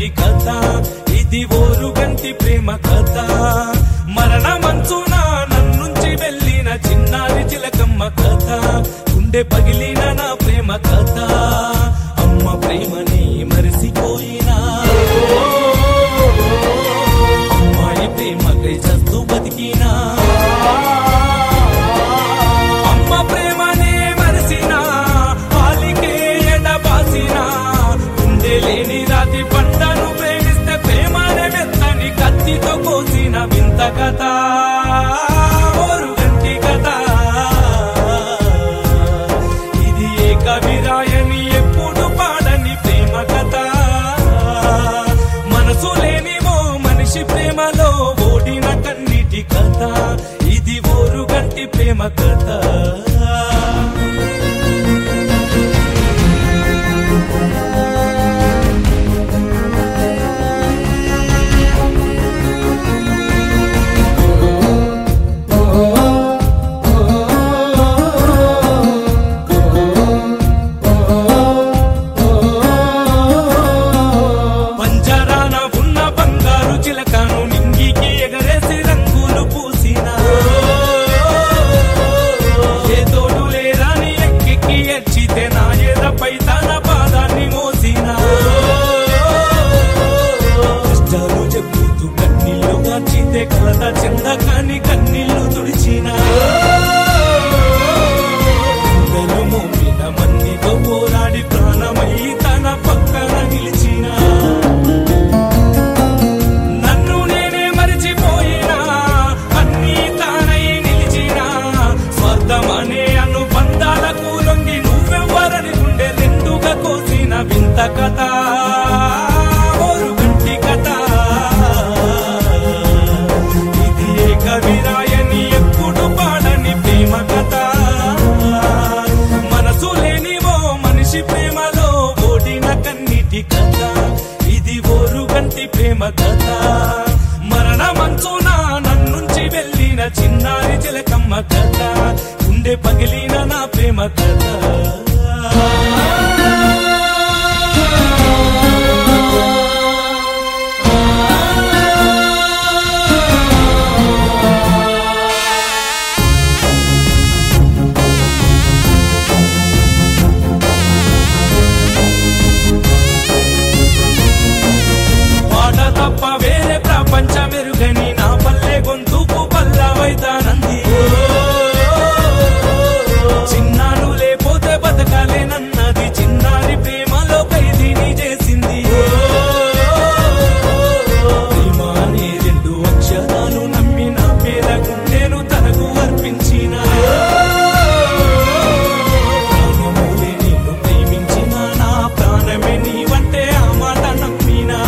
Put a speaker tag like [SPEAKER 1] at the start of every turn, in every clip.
[SPEAKER 1] గంటి కథ ఇది ఓరుగంటి ప్రేమ కథ మరణ మంచున నన్నుంచి వెళ్ళిన చిన్నారి చిలకమ్మ కథ గుండె పగిలిన నా ప్రేమ కథ అమ్మ ప్రేమని మరిసిపోయినా అమ్మాయి ప్రేమకై చస్తూ బతికినా అమ్మ ప్రేమనే మరిసిన పాలికే ఎడబాసిన గుండె లేని రాతి పంటను ప్రేమిస్తే ప్రేమనే మెత్తని కత్తితో కోసిన వింత కథ ఓరుగంటి కథ ఇది ఏ కవిరాయని ఎప్పుడు పాడని ప్రేమ కథ మనసు లేనివో మనిషి ప్రేమలో ఓడిన కన్నిటి కథ ఇది ఓరుగంటి ప్రేమ కథ పంజరాన ఉన్న బంగారు చిలకను నింగికి ఎగరేసి రంగులు పూసిన ఏ తోడు లేరాని ఎక్కి ఎచ్చితే నా ఎదపై తన పాదాన్ని మోసిన కష్టాలు చెప్పుతూ కన్నీళ్లు గాచితే కలత చెందకాని కన్నీళ్లు తుడిచిన గుండెలు మోపిన మందితో పోరాడి ప్రాణమై తన పక్కన నిలిచిన నన్ను నేనే మరిచిపోయినా అన్నీ తానై నిలిచిన స్వార్థమనే అనుబంధాలకు లొంగి నువ్వెవ్వరని గుండె రెండుగా కోసిన వింత కథ ఓరుగంటి కథ ఇది ఏ కవిరాయని ఎప్పుడు పాడని ప్రేమ కథ మనసు లేనివో మనిషి ప్రేమలో ఓడిన కన్నిటి కథ ఇది ఓరుగంటి ప్రేమ కథ మరణ మంచున నన్నుంచి వెళ్ళిన చిన్నారి చిలకమ్మ కథ గుండె పగిలిన నా ప్రేమ కథ పాట తప్ప వేరే ప్రపంచమెరుగని నా పల్లె గొంతుకు పల్లవైతానంది చిన్నాను లేపోతే బతకాలేనన్నది చిన్నారి ప్రేమలో ఖైదీని చేసింది ప్రేమ అనే రెండు అక్షరాలు నమ్మి నా పేద గుండెను తనకు అర్పించిన ప్రాణములే నిన్ను ప్రేమించిన నా ప్రాణమే నీవంటే ఆ మాట నమ్మినా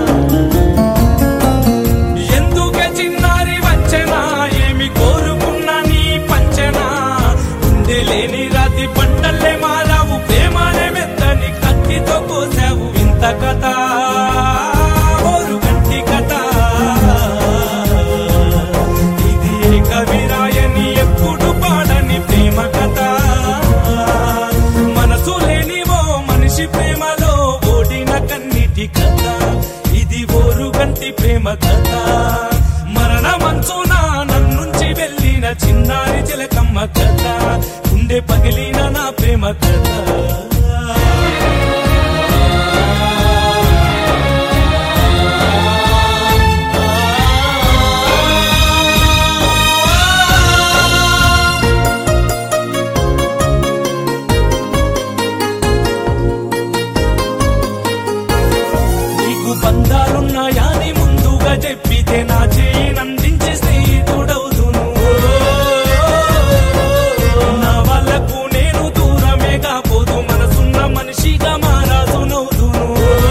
[SPEAKER 1] ఎందుకే చిన్నారి వచ్చనా ఏమి కోరుకున్నా నీ పంచనా ఉండే లేని రాతి పంటల్లే మారావు ప్రేమానే మెత్తని కత్తితో కోసావు ఇంత కథ ఓరుగంటి కథ ఇది ఏ కవిరాయని ఎప్పుడు పాడని ప్రేమ కథ మనసు లేనివో మనిషి ప్రేమలో ఓడిన కన్నిటి కథ ఇది ఓరుగంటి ప్రేమ కథ మరణ మంచున నన్నుంచి వెళ్ళిన చిన్నారి చిలకమ్మ కథ గుండె పగిలిన నా ప్రేమ కథ నీకు బంధాలున్నాయా అని ముందుగా చెప్పితే నా చేయి నందించి స్నేహితుడవుదును నా వాళ్ళకు నేను దూరమే కాపోదు మనసున్న మనిషిగా మారాదునవుదును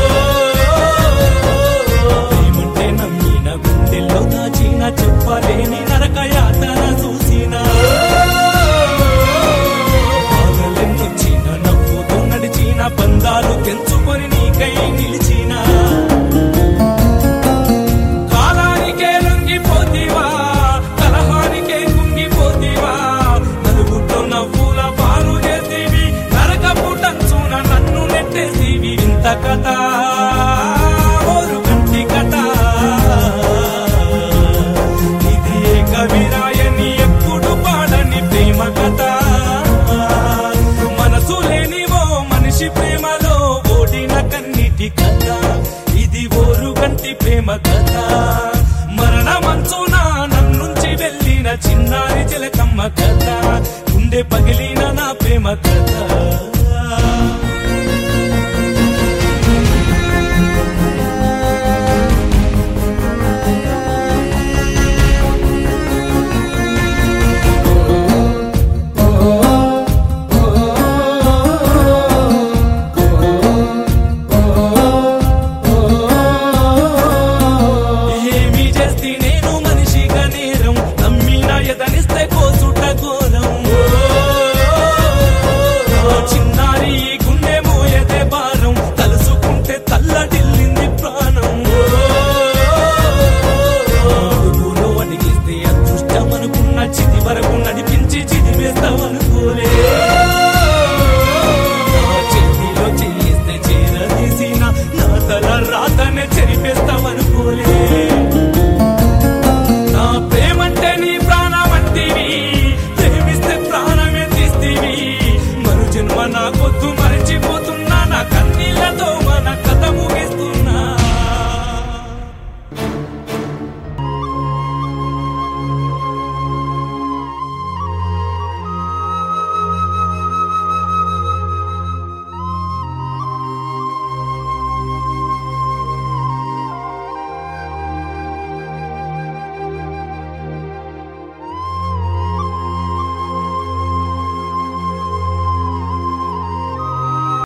[SPEAKER 1] ఏమంటే నమ్మిన గుండెల్లో దాచిన చెప్పలేని నరక యాతన చూసిన బాధలెన్నొచ్చిన నవ్వుతూ నడిచిన బంధాలు తెంచుకొని నీకై నిలిచిన కాలానికే రంగు ఓరుగంటి ప్రేమ కథ మరణమంచున నన్నుంచి వెళ్ళిన చిన్నారి చిలకమ్మ కథ గుండె పగిలిన నా ప్రేమ కథ ఏమి చేస్తే నేను మనిషిగా నేరం నమ్మిన ఎదనిస్తే కోసుట ఘోరం ఆ చిన్నారి ఈ గుండె మోయదే భారం తలుసుకుంటే తల్లడిల్లింది ప్రాణం అడుగులో అడిగిస్తే అదృష్టం అనుకున్న చితి వరకు నడిపించి చితి వేస్తామనుకోలే నా చేతిలో చెయ్యిస్తే చేరదీసిన నా తల రాతనే చెరిపేస్తామనుకోలే నా ప్రేమంటే నీ ప్రాణమంటివి ప్రేమిస్తే ప్రాణమే తీస్తీవి మరు జన్మ నాకొద్దు